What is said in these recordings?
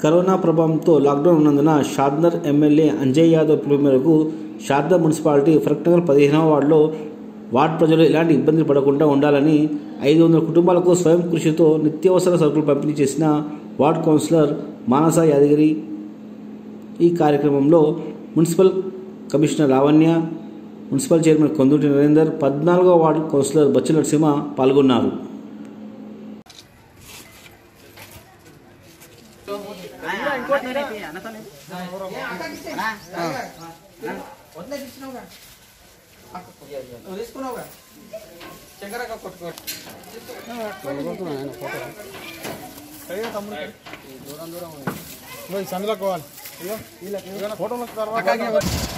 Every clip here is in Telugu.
కరోనా ప్రభావంతో లాక్డౌన్ ఉన్నందున షాద్నర్ ఎమ్మెల్యే అంజయ్ యాదవ్ పిలుపు మేరకు షాద్నర్ మున్సిపాలిటీ ఫరక్నగర్ పదిహేనవ వార్డులో వార్డు ప్రజలు ఎలాంటి ఇబ్బందులు పడకుండా ఉండాలని ఐదు వందల కుటుంబాలకు స్వయం కృషితో నిత్యావసర సరుకులు పంపిణీ చేసిన వార్డు కౌన్సిలర్ మానస యాదగిరి ఈ కార్యక్రమంలో municipal commissioner Lavanya municipal chairman Konduti Narender పద్నాలుగో వార్డు కౌన్సిలర్ బచ్చు నరసింహ పాల్గొన్నారు సందులో పోవాలి ఫోటోలు తర్వాత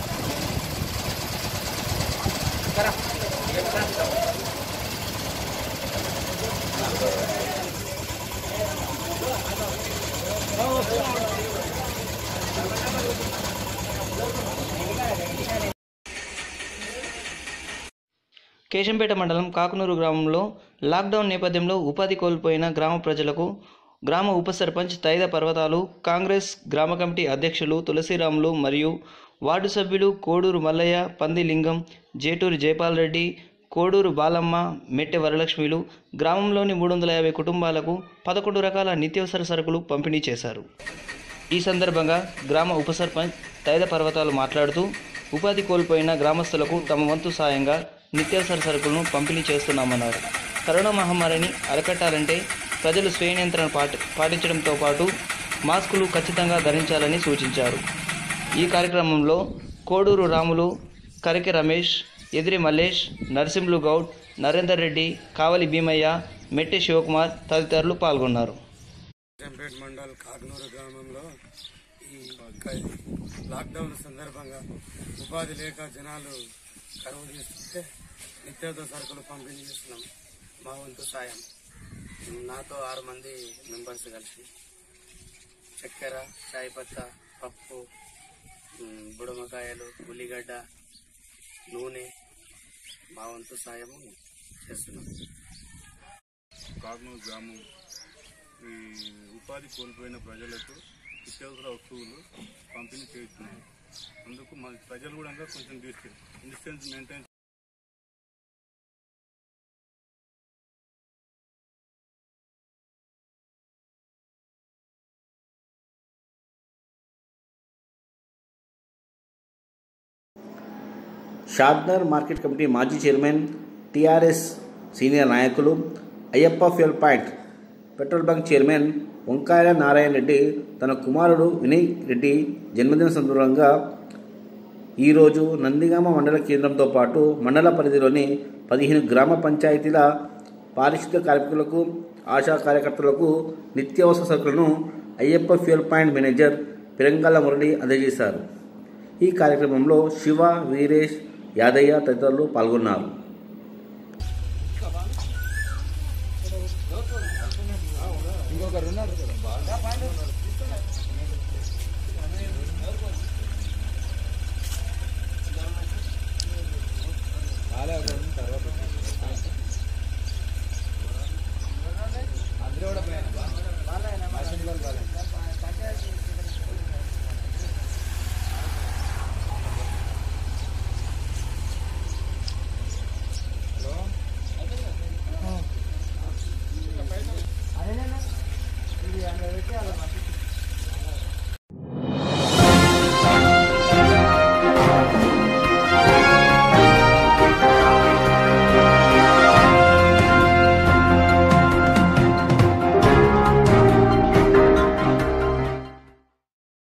కేశంపేట మండలం కాకునూరు గ్రామంలో లాక్డౌన్ నేపథ్యంలో ఉపాధి కోల్పోయిన గ్రామ ప్రజలకు గ్రామ ఉప సర్పంచ్ తైద పర్వతాలు కాంగ్రెస్ గ్రామ కమిటీ అధ్యక్షులు తులసిరాములు మరియు వార్డు సభ్యులు కోడూరు మల్లయ్య పందిలింగం జేటూరు జయపాల్ రెడ్డి కోడూరు బాలమ్మ మెట్టె వరలక్ష్మిలు గ్రామంలోని మూడు వందల యాభై కుటుంబాలకు పదకొండు రకాల నిత్యావసర సరుకులు పంపిణీ చేశారు ఈ సందర్భంగా గ్రామ ఉప సర్పంచ్ తైద పర్వతాలు మాట్లాడుతూ ఉపాధి కోల్పోయిన గ్రామస్తులకు తమ వంతు సాయంగా నిత్యావసర సరుకులను పంపిణీ చేస్తున్నామన్నారు కరోనా మహమ్మారిని అరికట్టాలంటే ప్రజలు స్వీయ నియంత్రణ పాటి పాటించడంతో పాటు మాస్కులు ఖచ్చితంగా ధరించాలని సూచించారు ఈ కార్యక్రమంలో కోడూరు రాములు కరికె రమేష్ ఎదిరి మల్లేష్ నరసింహులు గౌడ్ నరేందర్ రెడ్డి కావలి భీమయ్య మెట్టె శివకుమార్ తదితరులు పాల్గొన్నారు జంపేట్ మండల్ కాగ్నూరు గ్రామంలో ఈ క- లాక్డౌన్ సందర్భంగా ఉపాధి లేక జనాలు కరువు తీస్తుంటే నిత్యావసర సరుకులు పంపిణీ చేస్తున్నాం మా వంతు సాయం నాతో ఆరు మంది మెంబర్స్ కలిసి చక్కెర చాయ్ పత్తా పప్పు ఉమ్, బుడమకాయలు ఉల్లిగడ్డ నూనె మా వంతు సాయము చేస్తున్నాం కాగ్నూరు గ్రామం ఈ ఉపాధి కోల్పోయిన ప్రజలకు నిత్యావసర వస్తువులు పంపిణీ చేస్తున్నాం అందుకు మా ప్రజలు కూడా కొంచెం distance distance maintain Shadnagar market committee మాజీ చైర్మన్ టీఆర్ఎస్ సీనియర్ నాయకులు Ayyappa fuel point petrol bunk chairman Vankayala Narayana Reddy తన కుమారుడు వినయ్ రెడ్డి జన్మదిన సందర్భంగా ఈరోజు నందిగామ మండల కేంద్రంతో పాటు మండల పరిధిలోని పదిహేను గ్రామ పంచాయతీల పారిశుద్ధ్య కార్మికులకు ఆశా కార్యకర్తలకు నిత్యావసర సరుకులను Ayyappa fuel point manager Pirangala Murali అందజేశారు ఈ కార్యక్రమంలో శివ వీరేష్ యాదయ్య తదితరులు పాల్గొన్నారు రాలే